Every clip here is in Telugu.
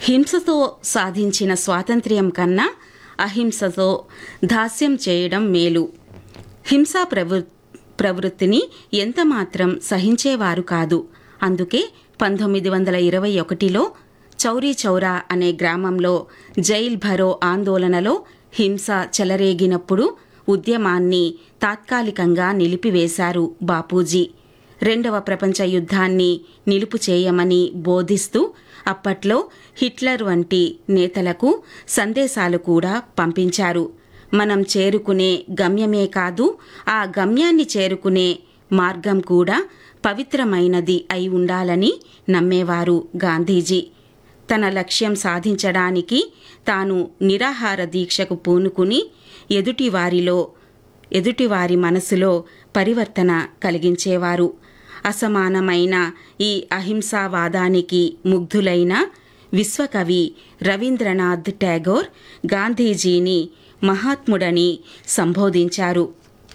హింసతో సాధించిన స్వాతంత్ర్యం కన్నా అహింసతో దాస్యం చేయడం మేలు హింసా ప్రవృ ప్రవృత్తిని ఎంతమాత్రం సహించేవారు కాదు అందుకే పంతొమ్మిది వందల ఇరవై ఒకటిలో చౌరీ చౌరా అనే గ్రామంలో జైల్ భరో ఆందోళనలో హింస చెలరేగినప్పుడు ఉద్యమాన్ని తాత్కాలికంగా నిలిపివేశారు బాపూజీ రెండవ ప్రపంచ యుద్ధాన్ని నిలుపు చేయమని బోధిస్తూ అప్పట్లో హిట్లర్ వంటి నేతలకు సందేశాలు కూడా పంపించారు మనం చేరుకునే గమ్యమే కాదు ఆ గమ్యాన్ని చేరుకునే మార్గం కూడా పవిత్రమైనది అయి ఉండాలని నమ్మేవారు గాంధీజీ తన లక్ష్యం సాధించడానికి తాను నిరాహార దీక్షకు పూనుకుని ఎదుటివారిలో ఎదుటివారి మనసులో పరివర్తన కలిగించేవారు అసమానమైన ఈ అహింసావాదానికి ముగ్ధులైన విశ్వకవి రవీంద్రనాథ్ ఠాగోర్ గాంధీజీని మహాత్ముడని సంబోధించారు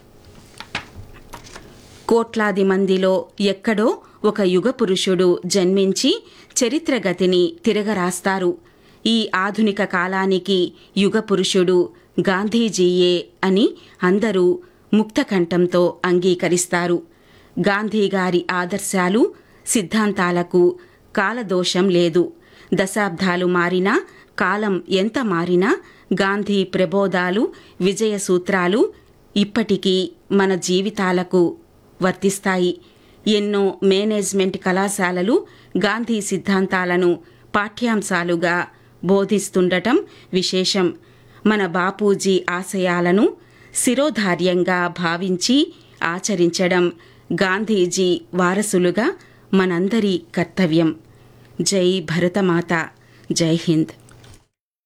కోట్లాది మందిలో ఎక్కడో ఒక యుగ పురుషుడు జన్మించి చరిత్రగతిని తిరగరాస్తారు ఈ ఆధునిక కాలానికి యుగ పురుషుడు గాంధీజీయే అని అందరూ ముక్తకంఠంతో అంగీకరిస్తారు గాంధీగారి ఆదర్శాలు సిద్ధాంతాలకు కాలదోషం లేదు దశాబ్దాలు మారినా కాలం ఎంత మారినా గాంధీ ప్రబోధాలు విజయ సూత్రాలు ఇప్పటికీ మన జీవితాలకు వర్తిస్తాయి ఎన్నో మేనేజ్మెంట్ కళాశాలలు గాంధీ సిద్ధాంతాలను పాఠ్యాంశాలుగా బోధిస్తుండటం విశేషం మన బాపూజీ ఆశయాలను శిరోధార్యంగా భావించి ఆచరించడం గాంధీజీ వారసులుగా మనందరి కర్తవ్యం జై భరతమాత జై హింద్